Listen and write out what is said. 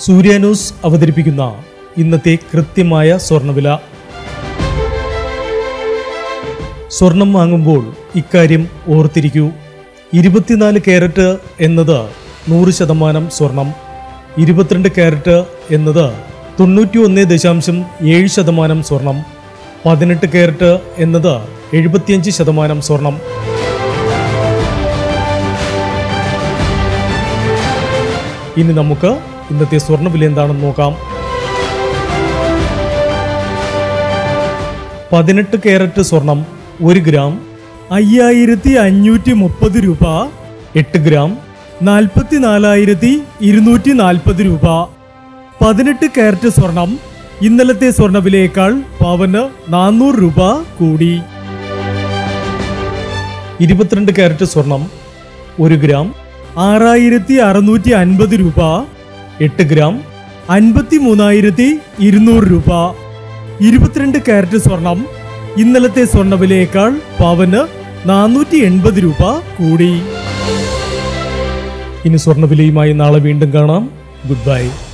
സൂര്യ news അവതരിപ്പിക്കുന്ന ഇന്നത്തെ കൃത്യമായ സ്വർണ്ണവില സ്വർണം വാങ്ങുമ്പോൾ ഇക്കാര്യം ഓർത്തിരിക്കൂ ഇരുപത്തിനാല് ക്യാരറ്റ് എന്നത് നൂറ് ശതമാനം സ്വർണം ഇരുപത്തിരണ്ട് ക്യാരറ്റ് എന്നത് തൊണ്ണൂറ്റി ഒന്ന് ദശാംശം ഏഴ് ശതമാനം സ്വർണം പതിനെട്ട് ക്യാരറ്റ് എന്നത് എഴുപത്തിയഞ്ച് ശതമാനം സ്വർണം ഇനി നമുക്ക് ഇന്നത്തെ സ്വർണ്ണവില എന്താണെന്ന് നോക്കാം പതിനെട്ട് ക്യാരറ്റ് സ്വർണം ഒരു ഗ്രാം അയ്യായിരത്തി അഞ്ഞൂറ്റി മുപ്പത് രൂപ എട്ട് ഗ്രാം നാൽപ്പത്തി നാലായിരത്തി ഇരുന്നൂറ്റി നാൽപ്പത് രൂപ പതിനെട്ട് ക്യാരറ്റ് സ്വർണം ഇന്നലത്തെ സ്വർണ്ണവിലയേക്കാൾ പവന് നാനൂറ് രൂപ കൂടി ഇരുപത്തിരണ്ട് ക്യാരറ്റ് സ്വർണം ഒരു ഗ്രാം ആറായിരത്തി അറുന്നൂറ്റി അൻപത് രൂപ എട്ട് ഗ്രാം അൻപത്തി മൂന്നായിരത്തി ഇരുന്നൂറ് രൂപ ഇരുപത്തിരണ്ട് ക്യാരറ്റ് സ്വർണം ഇന്നലത്തെ സ്വർണ്ണവിലയേക്കാൾ പവന് നാനൂറ്റി എൺപത് രൂപ കൂടി ഇനി സ്വർണ്ണവിലയുമായി നാളെ വീണ്ടും കാണാം ഗുഡ് ബൈ